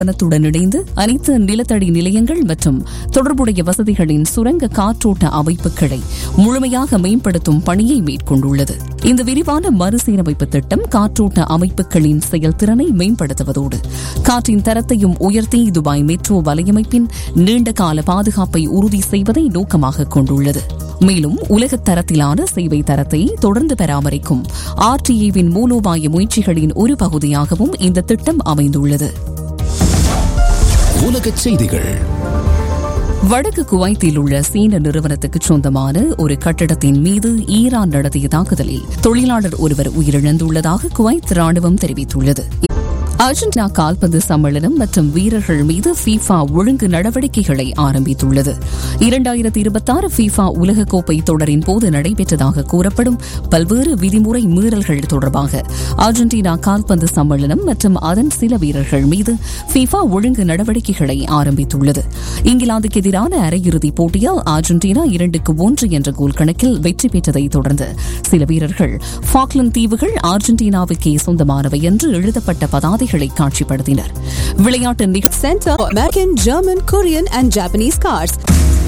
நிறுவனத்துடன் இணைந்து அனைத்து நிலத்தடி நிலையங்கள் மற்றும் தொடர்புடைய வசதிகளின் சுரங்க காற்றோட்ட அமைப்புகளை முழுமையாக மேம்படுத்தும் பணியை மேற்கொண்டுள்ளது இந்த விரிவான மறுசீரமைப்பு திட்டம் காற்றோட்ட அமைப்புகளின் செயல்திறனை மேம்படுத்துவதோடு காற்றின் தரத்தையும் உயர்த்தி துபாய் மெட்ரோ வலையமைப்பின் நீண்டகால பாதுகாப்பை உறுதி செய்வதை நோக்கமாக கொண்டுள்ளது மேலும் உலகத் தரத்திலான சேவை தரத்தை தொடர்ந்து பராமரிக்கும் ஆர்டிஏவின் மூலோபாய முயற்சிகளின் ஒரு பகுதியாகவும் இந்த திட்டம் அமைந்துள்ளது உலகச் செய்திகள் வடக்கு குவைத்தில் உள்ள சீன நிறுவனத்துக்கு சொந்தமான ஒரு கட்டடத்தின் மீது ஈரான் நடத்திய தாக்குதலில் தொழிலாளர் ஒருவர் உயிரிழந்துள்ளதாக குவைத் ராணுவம் தெரிவித்துள்ளது அர்ஜென்டினா கால்பந்து சம்மேளனம் மற்றும் வீரர்கள் மீது ஃபீஃபா ஒழுங்கு நடவடிக்கைகளை ஆரம்பித்துள்ளது இரண்டாயிரத்தி இருபத்தாறு ஃபீஃபா உலகக்கோப்பை தொடரின் போது நடைபெற்றதாக கூறப்படும் பல்வேறு விதிமுறை மீறல்கள் தொடர்பாக அர்ஜென்டினா கால்பந்து சம்மேளனம் மற்றும் அதன் சில வீரர்கள் மீது ஃபீஃபா ஒழுங்கு நடவடிக்கைகளை ஆரம்பித்துள்ளது இங்கிலாந்துக்கு எதிரான அரையிறுதிப் போட்டியில் அர்ஜென்டினா இரண்டுக்கு ஒன்று என்ற கோல் கணக்கில் வெற்றி பெற்றதை தொடர்ந்து சில வீரர்கள் ஃபாக்லந்து தீவுகள் அர்ஜென்டினாவுக்கே சொந்தமானவை என்று எழுதப்பட்ட பதாதைகளை காட்சிப்படுத்தினர் விளையாட்டு நிகழ்ச்சி Center for American, German, Korean, and Japanese cars.